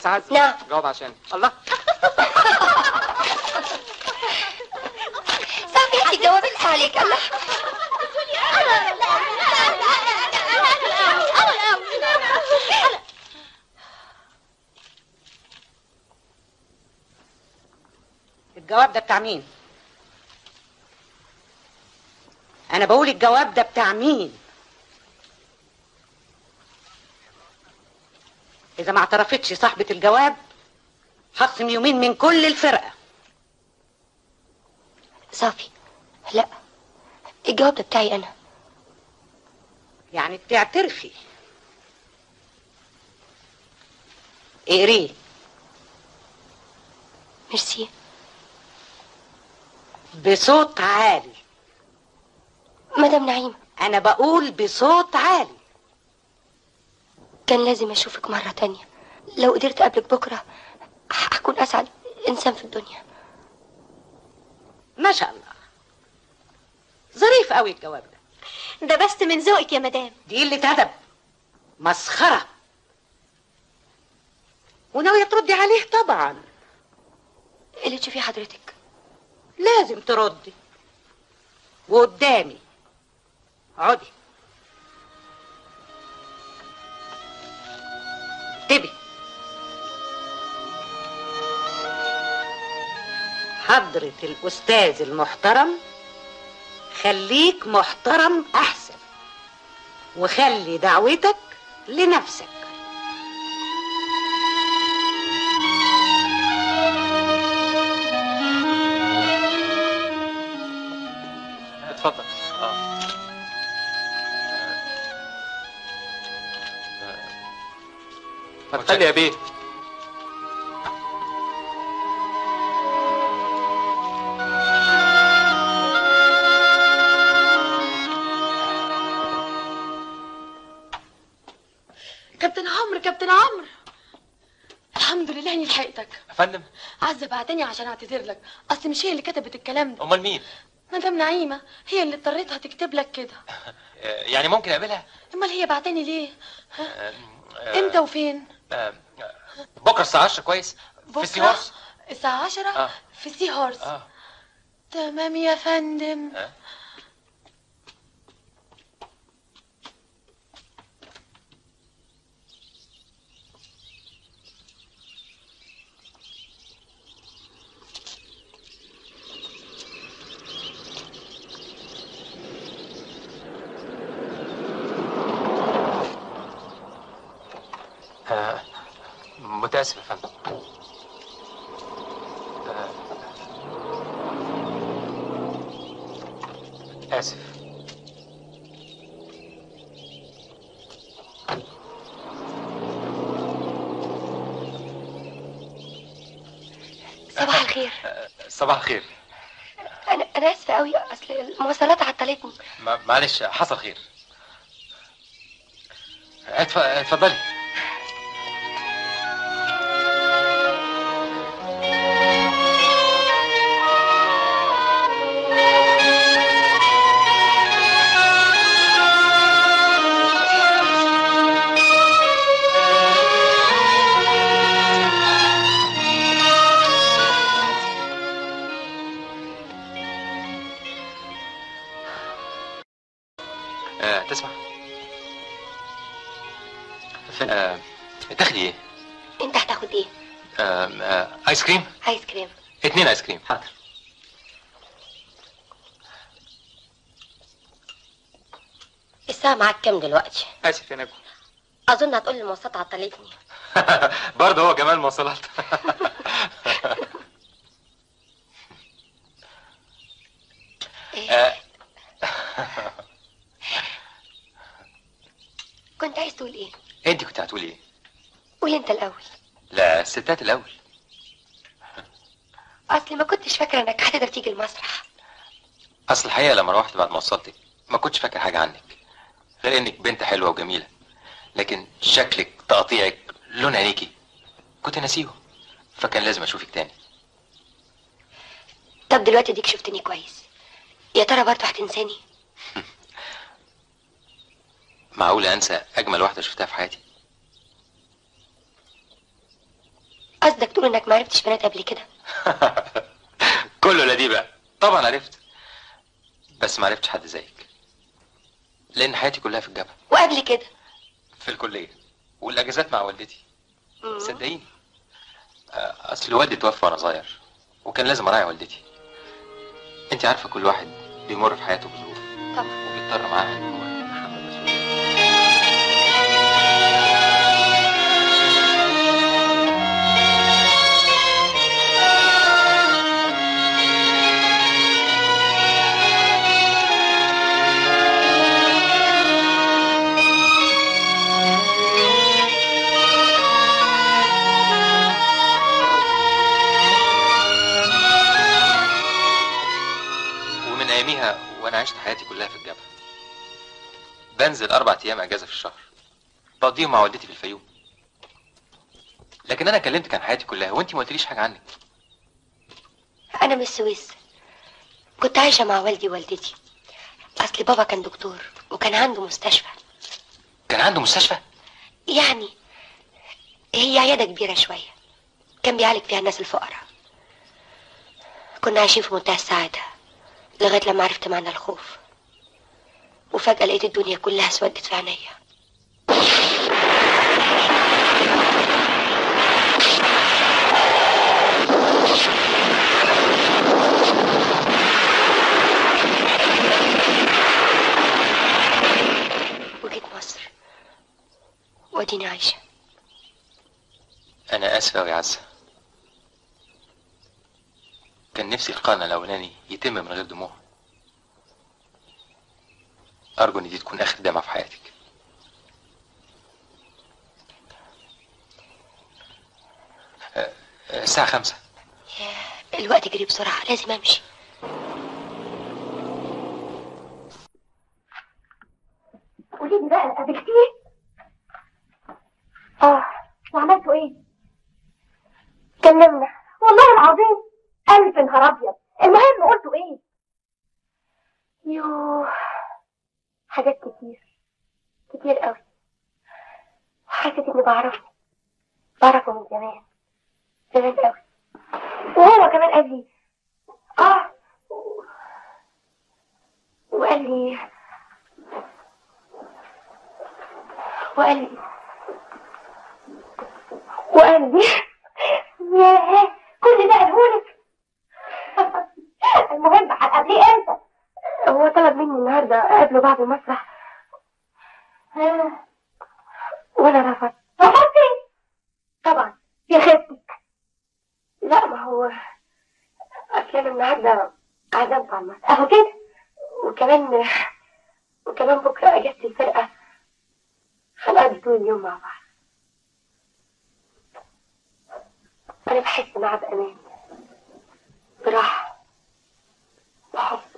مس عزة نعم. جاوب عشان الله صافي انت جاوبت عليك الله الجواب ده بتاع مين انا بقول الجواب ده بتاع مين اذا ما اعترفتش صاحبة الجواب هخصم يومين من كل الفرقة صافي لا الجواب ده بتاعي انا يعني بتعترفي اقريه ميرسي بصوت عالي مدام نعيمة انا بقول بصوت عالي كان لازم اشوفك مرة تانية لو قدرت اقابلك بكرة هكون اسعد انسان في الدنيا ما شاء الله ظريف قوي الجواب ده ده بس من ذوقك يا مدام دي اللي ادب مسخرة وناوية تردي عليه طبعا اللي تشوفيه حضرتك لازم تردي وقدامي اقعدي اكتبي حضرة الأستاذ المحترم خليك محترم أحسن وخلي دعوتك لنفسك اتفضل اه ما تخلي يا بيه كابتن عمرو كابتن عمرو الحمد لله اني لحقتك يا فندم عزة بعتني عشان اعتذر لك اصل مش هي اللي كتبت الكلام ده امال مين مدام نعيمة هي اللي اضطريتها تكتب لك كده آه، يعني ممكن اقابلها امال هي بعتني ليه آه، آه، امتى وفين آه، آه، بكره الساعه 10 كويس في السي بكرة هورس الساعة عشرة آه. في سي هورس اه تمام يا فندم آه. آه، متاسف يا فندم آه، آسف صباح الخير صباح الخير انا انا اسفة قوي اصل المواصلات عطلتني ما- معلش حصل خير اتف- اتفضلي آه، تسمع آه، تاخدي ايه انت هتاخد ايه آه، آه، ايس كريم ايس كريم اتنين ايس كريم حاضر الساعة معاك كام دلوقتي اسف يا نجوى اظن هتقول لي المواصلات عطلتني برضه هو جمال مواصلات آه، كنت عايز تقول ايه انت كنت هتقولي ايه قول انت الاول لا الستات الاول اصلي ما كنتش فاكرة انك هتقدر تيجي المسرح اصل الحقيقه لما روحت بعد ما وصلتك ما كنتش فاكر حاجه عنك غير انك بنت حلوه وجميله لكن شكلك تقطيعك لون عينيكي كنت ناسيه فكان لازم اشوفك تاني طب دلوقتي ديك شفتني كويس يا ترى برضه هتنساني معقول انسى اجمل واحده شفتها في حياتي قصدك تقول انك ما عرفتش بنات قبل كده كله لا دي بقى طبعا عرفت بس ما عرفتش حد زيك لان حياتي كلها في الجبهه وقبل كده في الكليه والاجازات مع والدتي مم. صدقيني آه، اصل والدي توفى وانا صغير وكان لازم اراعي والدتي انت عارفه كل واحد بيمر في حياته بظروف طبعا وبيضطر معاها ان هو يتحمل مسؤولية. ومن اياميها وانا عشت حياتي كلها في الجبهه بنزل اربع ايام اجازه في الشهر بقضيهم مع والدتي في الفيوم لكن انا كلمتك عن حياتي كلها وانت ما قلتليش حاجه عنك انا من السويس كنت عايشه مع والدي ووالدتي اصل بابا كان دكتور وكان عنده مستشفى كان عنده مستشفى يعني هي عياده كبيره شويه كان بيعالج فيها الناس الفقراء كنا عايشين في منتهى السعاده لغايه لما عرفت معنى الخوف وفجاه لقيت الدنيا كلها اسودت في عينيا وجيت مصر واديني عايشه انا اسف أوي يا عزه كان نفسي لقاءنا الاولاني يتم من غير دموع ارجو ان دي تكون اخر دمعه في حياتك آه، آه، الساعه خمسة الوقت جري بسرعه لازم امشي قولي لي بقى قابلتيه اه وعملتوا ايه كلمنا والله العظيم الف نهار ابيض المهم قلتوا ايه يوه حاجات كتير كتير قوي حسيت اني بعرفه بعرفه من زمان زمان قوي وهو كمان قال لي اه وقال لي وقال لي وقال لي ياه كل ده قالهولك المهم هتقابليه امتى؟ هو طلب مني النهارده اقابله بعد المسرح آه، وانا رفضت رفضتي؟ طبعا يا خيبتك لا ما هو اصل انا النهارده عزمت على المسرح اهو كده وكمان وكمان بكره اجازه الفرقه هنقضي طول اليوم مع بعض أنا بحس معاه بأمان براحة بحب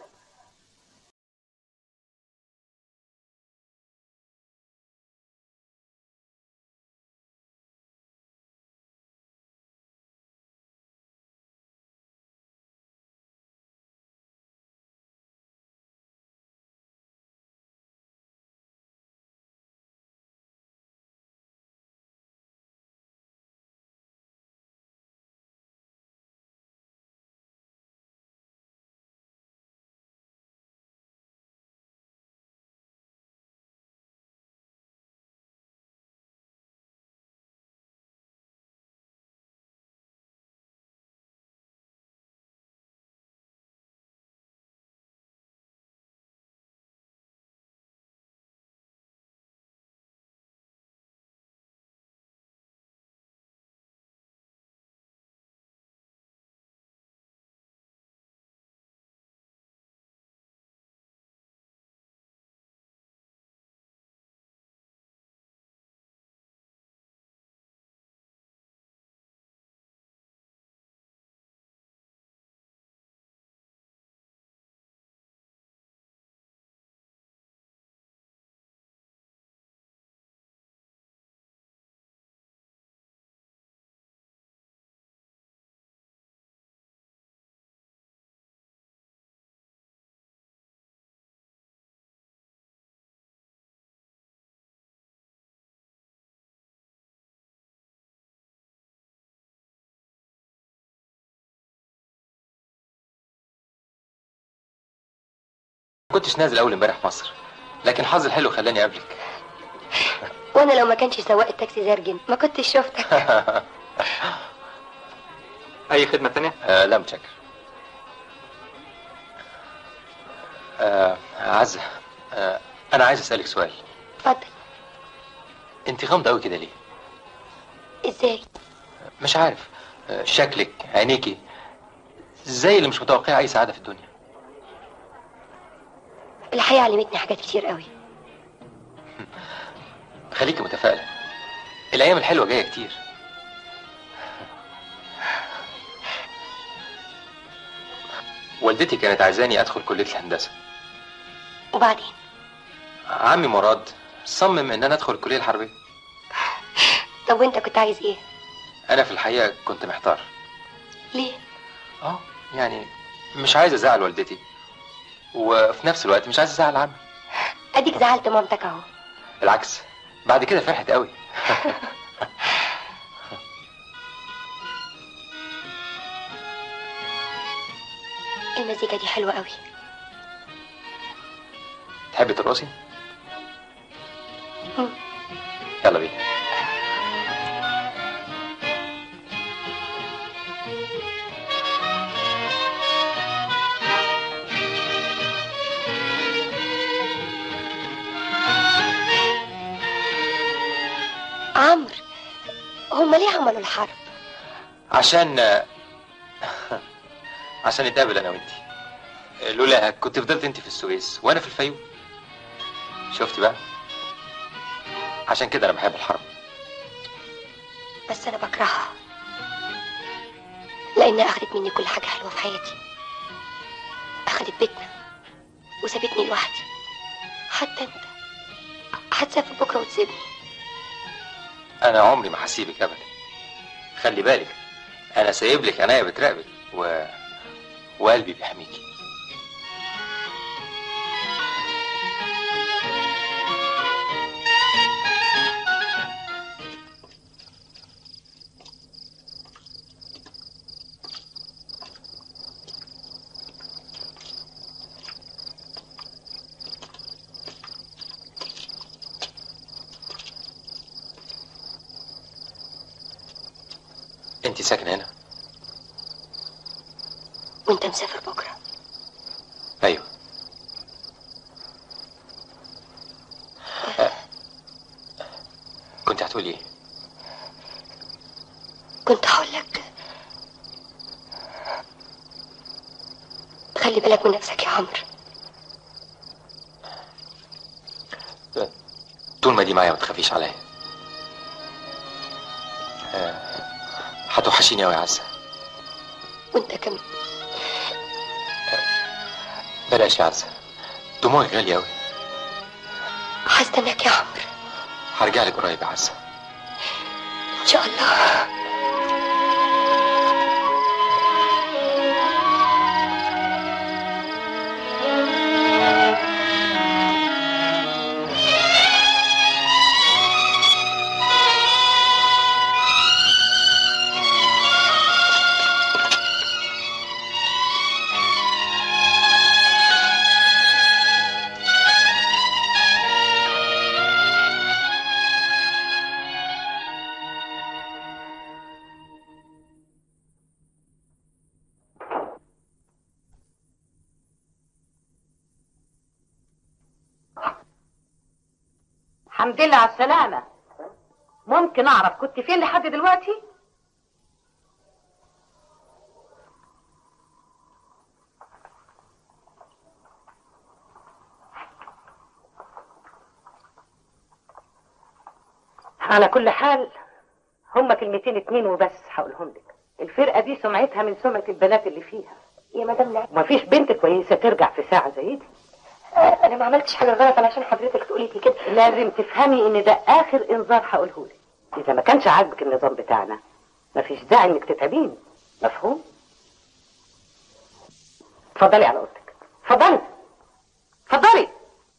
كنتش نازل اول امبارح مصر لكن حظي الحلو خلاني اقابلك وانا لو ما كانش سواق التاكسي زرجن ما كنتش شفتك اي خدمه تانية آه لا متشكر آه عزة آه انا عايز اسالك سؤال اتفضل انت غامضه قوي كده ليه ازاي مش عارف آه شكلك عينيكي زي اللي مش متوقعه اي سعاده في الدنيا الحياه علمتني حاجات كتير قوي خليكي متفائله الايام الحلوه جايه كتير والدتي كانت عايزاني ادخل كليه الهندسه وبعدين عمي مراد صمم ان انا ادخل الكليه الحربيه طب وانت كنت عايز ايه انا في الحقيقه كنت محتار ليه اه يعني مش عايز ازعل والدتي وفي نفس الوقت مش عايز ازعل عمي اديك زعلت مامتك اهو بالعكس بعد كده فرحت قوي المزيكا دي حلوه قوي تحبي ترقصي مم. يلا بينا عمرو هما ليه عملوا الحرب عشان عشان نتقابل انا وانتي لولا كنت فضلت انت في السويس وانا في الفيوم شفتي بقى عشان كده انا بحب الحرب بس انا بكرهها لانها اخدت مني كل حاجه حلوه في حياتي اخدت بيتنا وسابتني لوحدي حتى انت هتسافر بكره وتسيبني انا عمري ما هسيبك ابدا خلي بالك انا سايب لك عناية بتراقبك و... وقلبي بيحميكي انت ساكنه هنا وانت مسافر بكره ايوه آه. كنت هتقولي ايه كنت هقول لك خلي بالك من نفسك يا عمرو طول ما دي معايا ما تخافيش عليا آه، هتوحشيني قوي يا عزه وانت كمان بلاش يا عزه دموعك غاليه قوي هستناك يا عمرو هرجع لك قريب يا عزه ان شاء الله الحمد لله على السلامة ممكن أعرف كنت فين لحد دلوقتي؟ على كل حال هما كلمتين اتنين وبس هقولهم لك الفرقة دي سمعتها من سمعة البنات اللي فيها يا مدام لا مفيش بنت كويسة ترجع في ساعة زي دي انا ما عملتش حاجه غلط علشان حضرتك تقولي لي كده لازم تفهمي ان ده اخر انذار هقوله لك اذا ما كانش عاجبك النظام بتاعنا مفيش داعي انك تتعبيني مفهوم اتفضلي على اوضتك اتفضلي اتفضلي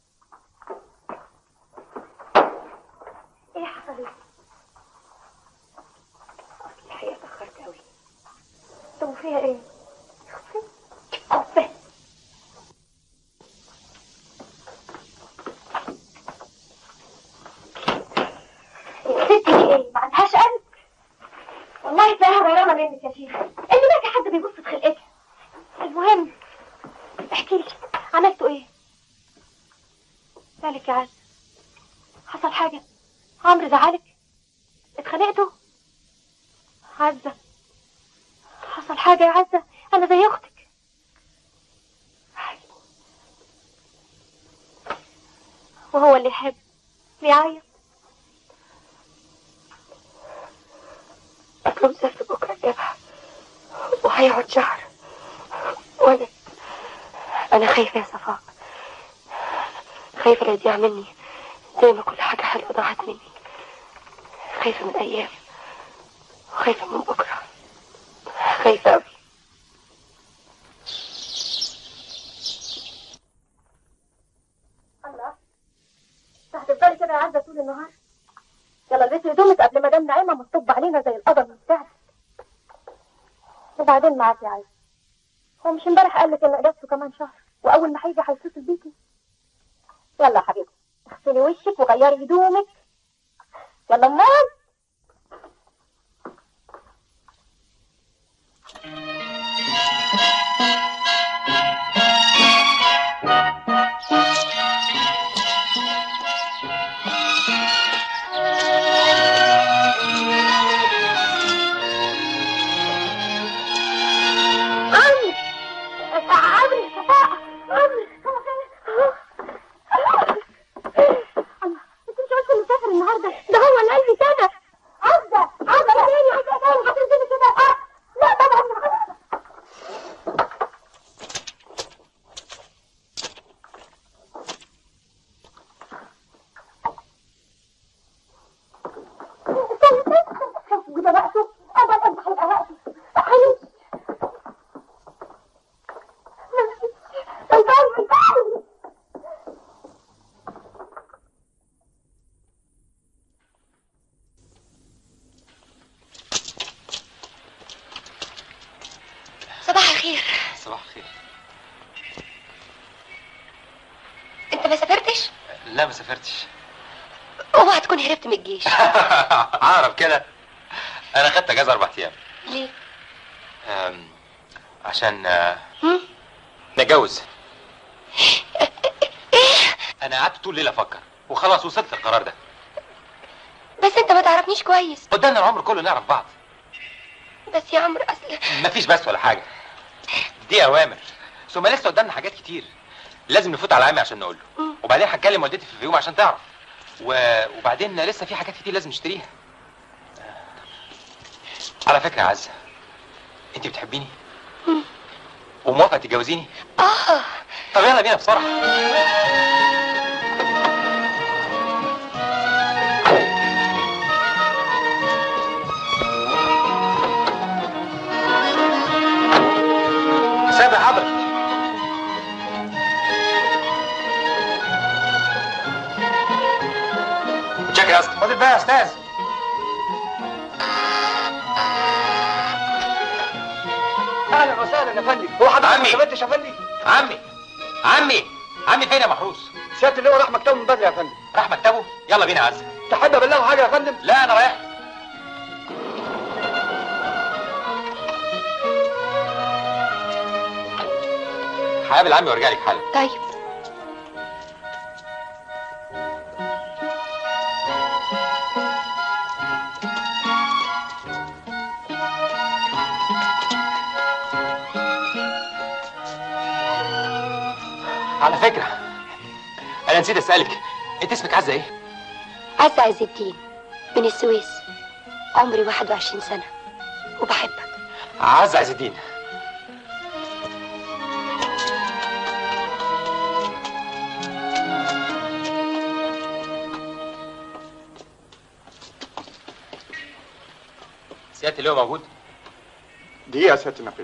ايه حصل ايه الحقيقه اتاخرت قوي طب وفيها ايه خفت خفت شيخ اللي ما في حد بيبص في خلقتها المهم احكي لي عملتوا ايه مالك يا عز حصل حاجة عمرو زعلك اتخانقتوا عزة حصل حاجة يا عزة أنا زي أختك وهو اللي يحب بيعيط أصله مسافر بكرة الجامعة وهيقعد شهر وأنا أنا خايفة يا صفاء خايفة لا يضيع مني زي ما كل حاجة حلوة ضاعت مني خايفة من أيام وخايفة من بكرة خايفة أوي الله هتفضلي كده يا عزة طول النهار يلا البسي هدومك قبل ما دام نعيمة مصطب علينا زي القدر من السعر وبعدين معاك يا عزة هو مش امبارح قال لك ان اجازته كمان شهر واول ما هيجي هيتصل بيكي يلا يا حبيبتي اغسلي وشك وغيري هدومك يلا ننام عمرو عمرو صفاء عمرو الله انت مش قلت مسافر النهارده ده هو اللي قال لي كده عزة عزة تاني عزة تاني هتنزلي كده آه. لا طبعا استني استني وده وقته أبدا أبدا هيبقى وقته هنمشي طيب طيب صباح الخير صباح الخير انت ما سافرتش لا ما سافرتش اوعى تكون هربت من الجيش اعرف كده انا خدت اجازه اربع ايام ليه أم، عشان آه، هم؟ نتجوز انا قعدت طول الليل افكر وخلاص وصلت للقرار ده بس انت ما تعرفنيش كويس قدامنا العمر كله نعرف بعض بس يا عمرو اصل مفيش بس ولا حاجه دي اوامر ثم لسه قدامنا حاجات كتير لازم نفوت على عمي عشان نقول له مم. وبعدين هتكلم والدتي في الفيوم عشان تعرف و... وبعدين لسه في حاجات كتير لازم نشتريها على فكره يا عزه انت بتحبيني مم. وموافقه تتجوزيني اه طب يلا بينا بسرعه سابع حضرتك متشكر يا اسطى خد الباقي يا استاذ اهلا وسهلا يا فندم هو حضرتك عمي. ما ثبتش يا فندم عمي عمي عمي فين يا محروس سياده اللواء راح مكتبه من بدري يا فندم راح مكتبه يلا بينا يا عزه تحب ابلغه حاجه يا فندم لا انا رايح هقابل عمي وارجع لك حالا طيب على فكره انا نسيت اسالك انت اسمك عزه ايه عزة عز الدين من السويس عمري 21 سنة وبحبك عزه عز الدين سيادة اللواء موجود؟ دقيقه يا سياده النقيب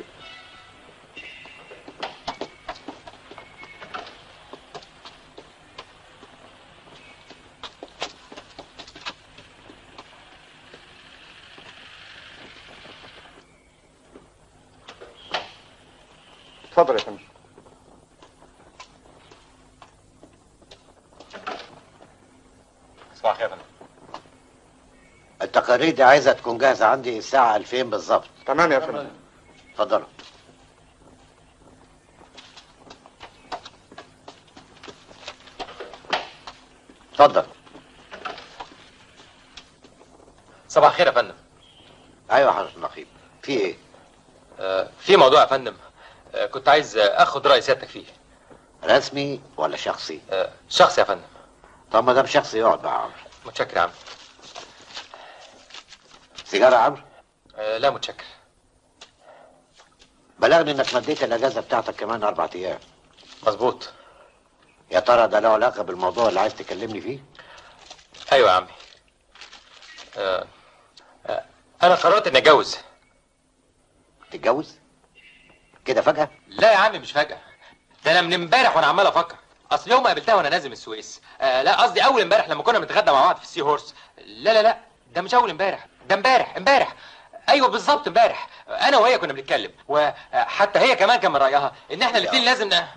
اتفضل يا فندم صباح الخير يا فندم التقارير دي عايزة تكون جاهزة عندي الساعة 2000 بالظبط تمام يا فندم اتفضلوا اتفضل صباح الخير يا فندم ايوه يا حضرة النقيب في ايه؟ آه، في موضوع يا فندم آه، كنت عايز آه، اخد راي سيادتك فيه رسمي ولا شخصي؟ آه، شخصي يا فندم طب ما دام شخصي يقعد مع عمرو متشكر يا عم سيجارة يا عمرو آه، لا متشكر بلغني انك مديت الاجازة بتاعتك كمان اربع ايام مظبوط يا ترى ده له علاقة بالموضوع اللي عايز تكلمني فيه؟ ايوه يا عمي آه، آه، انا قررت اني اتجوز تتجوز؟ كده فجأة؟ لا يا عمي مش فجأة ده انا من امبارح وانا عمال افكر اصل يوم ما قابلتها وانا نازل من السويس آه لا قصدي اول امبارح لما كنا بنتغدى مع بعض في السي هورس لا لا لا ده مش اول امبارح ده امبارح امبارح ايوه بالظبط امبارح انا وهي كنا بنتكلم وحتى هي كمان كان من رايها ان احنا الاثنين لازم ن...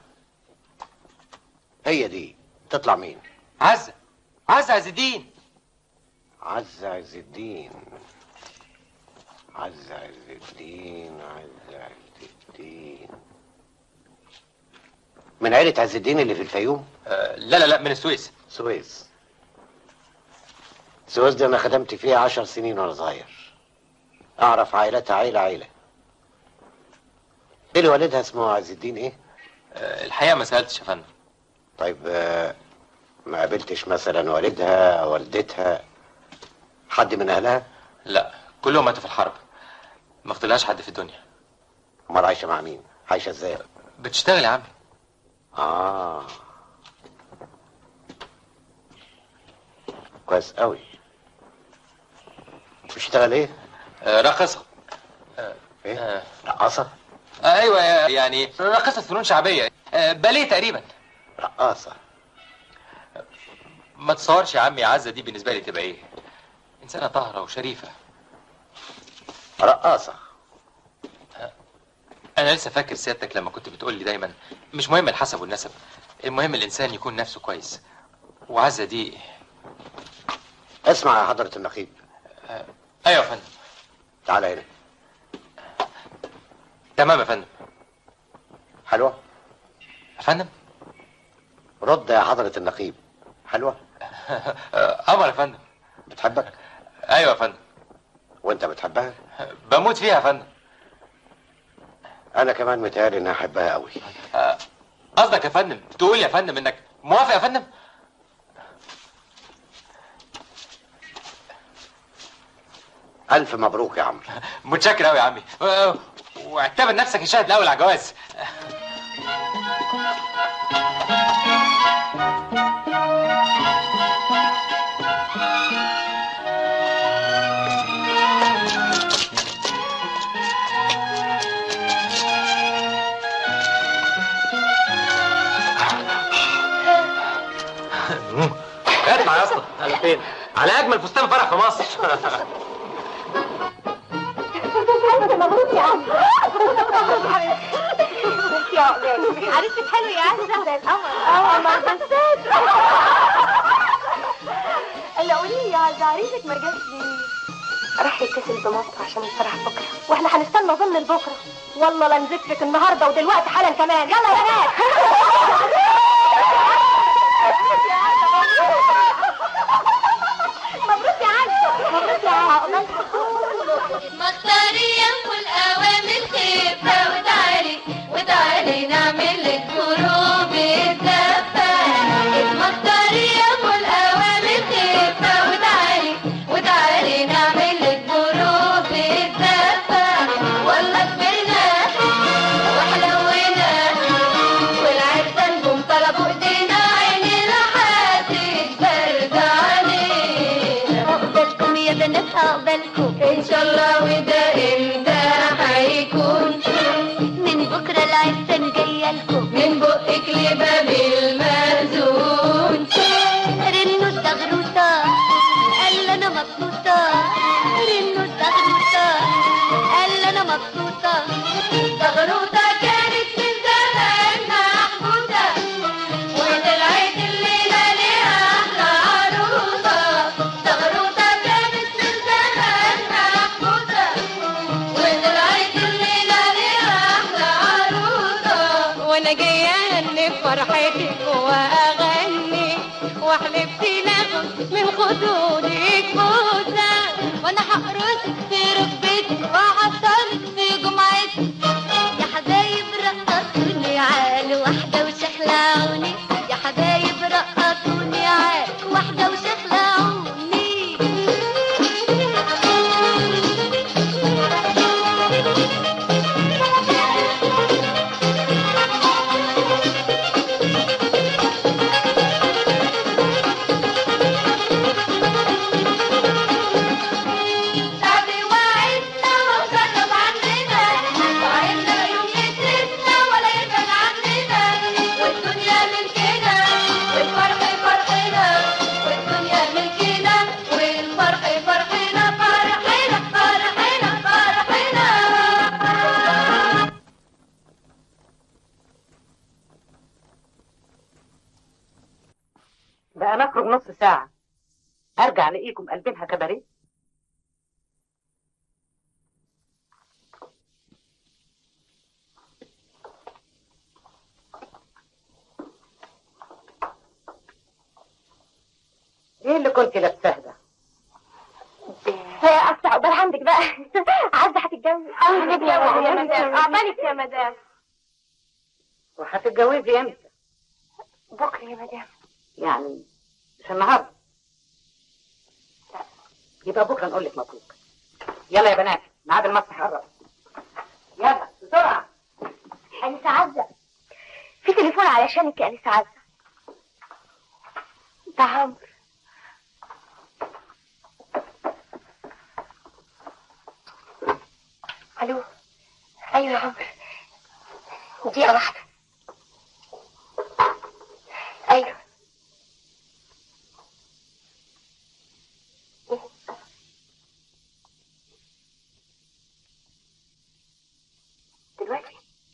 هي دي تطلع مين؟ عزه عزه عز الدين عز عز الدين عز عز الدين عز عز الدين من عيلة عز الدين اللي في الفيوم؟ آه لا لا لا من السويس سويس سويس دي انا خدمت فيها عشر سنين وانا صغير اعرف عائلتها عيلة عيلة ايه اللي والدها اسمه عز الدين ايه؟ آه الحقيقه ما سالتش يا فندم طيب آه، ما قابلتش مثلا والدها والدتها حد من اهلها؟ لا كلهم ماتوا في الحرب ما اختلهاش حد في الدنيا امال عايشة مع مين؟ عايشة ازاي؟ بتشتغل يا عمي اه كويس قوي بتشتغل ايه؟ آه راقصه ايه؟ آه رقاصة؟ آه، ايوه يعني راقصه فنون شعبيه آه باليه تقريبا رقاصة ما تصورش يا عمي عزه دي بالنسبه لي تبقى ايه انسانه طاهره وشريفه رقاصة انا لسه فاكر سيادتك لما كنت بتقول لي دايما مش مهم الحسب والنسب المهم الانسان يكون نفسه كويس وعزه دي اسمع يا حضرة النقيب ايوه يا فندم تعالى هنا تمام يا فندم حلوة؟ يا فندم رد يا حضرة النقيب حلوة؟ آه، قمر يا فندم بتحبك؟ ايوه يا فندم وانت بتحبها؟ بموت فيها يا فندم انا كمان متهيألي اني احبها قوي آه، قصدك يا فندم تقول يا فندم انك موافق يا فندم الف مبروك يا عمرو متشكر قوي يا عمي آه، واعتبر نفسك الشاهد الاول على الجواز اطلع يا اسطى على فين على اجمل فستان فرح في مصر مبروك يا عم مبروك يا عقبال عريسك حلو يا عزة زي القمر اه ما بنساش الا قولي لي يا عزة عريسك ما جاش ليه راح يتصل بمامته عشان الفرح بكره واحنا هنستنى ظن لبكره والله لا نذكرك النهارده ودلوقتي حالا كمان يلا يا بنات مبروك يا عزة مبروك يا عقبال مختاري يم الأوامر خفة وتعالي وتعالي نعمل لك غروب الدفة مختاري يم الأوامر خفة وتعالي وتعالي نعمل لك غروب الدفة والله كبرنا وحلونا والعرسان جم طلبوا ايدينا عينينا هتتبرد علينا عقبالكم يا بنات عقبالكم ان شاء الله وده امتى هيكون من بكره العرسان جايه لكم من بقك لباب المأذون رنوا الدغروطه قال انا مبسوطه رنوا الدغروطه قال انا مبسوطه دغروطه كانت من زمان محبوسه وطلعت الليله ليها احلى عروسه دغروطه كانت من زمان هني فرحتك واغني وحلفت لاخد من خدودك بوسه وانا هقرصك في ركبتك وعطرك في جمعتك يا حبايب رقصوني عال واحده وشخلعوني يا حبايب رقصوني عال واحده وشخلعوني أبي وعدنا وكتب عننا وعدنا يوم يسرسنا ولا يبعد عننا والدنيا ملكنا والفرح فرحنا والدنيا ملكنا والفرح فرحنا فرحنا فرحنا فرحنا بقى نخرج نص ساعة أرجع ألاقيكم قلبينها كباريه ايه اللي كنت لابساه ده؟ هي أصل عقبال عندك بقى عزة هتتجوز يا مدام عقبالك يا مدام وهتتجوزي امتى؟ بكرة يا مدام يعني مش النهارده يبقى بكره نقول لك مبروك يلا يا بنات ميعاد المسرح قرب يلا بسرعه أنسة عزة في تليفون علشانك يا أنسة عزة ده عمرو ألو أيوة يا عمرو دقيقة واحدة أيوة دلوقتي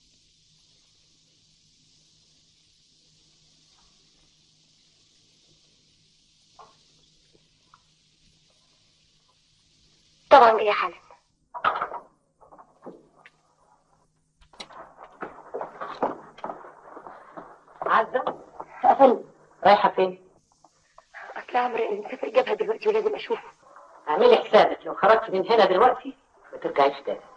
طبعا جاية حالا عزه أفندم رايحه فين؟ أصل عمرو مسافر جبهة دلوقتي ولازم أشوفه اعملي حسابك لو خرجت من هنا دلوقتي ما ترجعيش تاني